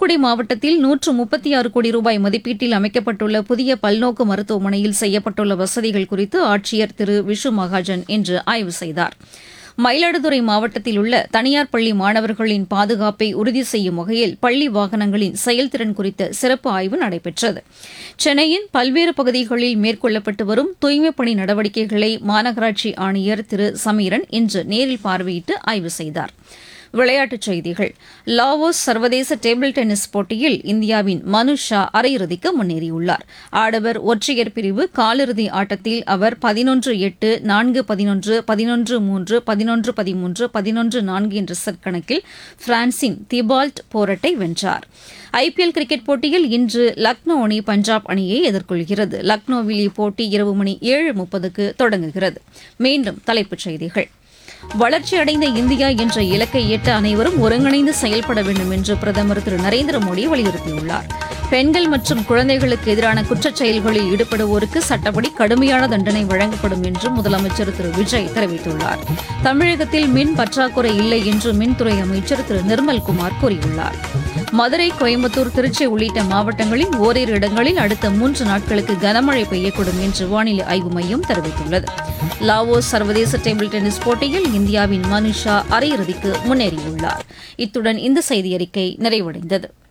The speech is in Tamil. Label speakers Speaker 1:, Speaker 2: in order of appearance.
Speaker 1: தூத்துக்குடி மாவட்டத்தில் நூற்று முப்பத்தி ஆறு கோடி ரூபாய் மதிப்பீட்டில் அமைக்கப்பட்டுள்ள புதிய பல்நோக்கு மருத்துவமனையில் செய்யப்பட்டுள்ள வசதிகள் குறித்து ஆட்சியர் திரு விஷு மகாஜன் இன்று ஆய்வு செய்தார் மயிலாடுதுறை மாவட்டத்தில் உள்ள தனியார் பள்ளி மாணவர்களின் பாதுகாப்பை உறுதி செய்யும் வகையில் பள்ளி வாகனங்களின் செயல்திறன் குறித்த சிறப்பு ஆய்வு நடைபெற்றது சென்னையின் பல்வேறு பகுதிகளில் மேற்கொள்ளப்பட்டு வரும் தூய்மைப் பணி நடவடிக்கைகளை மாநகராட்சி ஆணையர் திரு சமீரன் இன்று நேரில் பார்வையிட்டு ஆய்வு செய்தார் விளையாட்டுச் செய்திகள் லாவோஸ் சர்வதேச டேபிள் டென்னிஸ் போட்டியில் இந்தியாவின் மனு ஷா அரையிறுதிக்கு முன்னேறியுள்ளார் ஆடவர் ஒற்றையர் பிரிவு காலிறுதி ஆட்டத்தில் அவர் பதினொன்று எட்டு நான்கு பதினொன்று பதினொன்று மூன்று பதினொன்று பதிமூன்று பதினொன்று நான்கு என்ற செட் கணக்கில் பிரான்சின் திபால்ட் போரட்டை வென்றார் ஐபிஎல் கிரிக்கெட் போட்டியில் இன்று லக்னோ அணி பஞ்சாப் அணியை எதிர்கொள்கிறது லக்னோவில் இப்போட்டி இரவு மணி ஏழு முப்பதுக்கு தொடங்குகிறது மீண்டும் தலைப்புச் செய்திகள் வளர்ச்சியடைந்த இந்தியா என்ற இலக்கை எட்ட அனைவரும் ஒருங்கிணைந்து செயல்பட வேண்டும் என்று பிரதமர் திரு நரேந்திர மோடி வலியுறுத்தியுள்ளார் பெண்கள் மற்றும் குழந்தைகளுக்கு எதிரான குற்றச் செயல்களில் ஈடுபடுவோருக்கு சட்டப்படி கடுமையான தண்டனை வழங்கப்படும் என்று முதலமைச்சர் திரு விஜய் தெரிவித்துள்ளார் தமிழகத்தில் மின் பற்றாக்குறை இல்லை என்று மின்துறை அமைச்சர் திரு நிர்மல்குமார் கூறியுள்ளார் மதுரை கோயம்புத்தூர் திருச்சி உள்ளிட்ட மாவட்டங்களில் ஓரிரு இடங்களில் அடுத்த மூன்று நாட்களுக்கு கனமழை பெய்யக்கூடும் என்று வானிலை ஆய்வு மையம் தெரிவித்துள்ளது லாவோஸ் சர்வதேச டேபிள் டென்னிஸ் போட்டியில் இந்தியாவின் மனுஷா அரையிறுதிக்கு முன்னேறியுள்ளார் இத்துடன் இந்த செய்தியறிக்கை நிறைவடைந்தது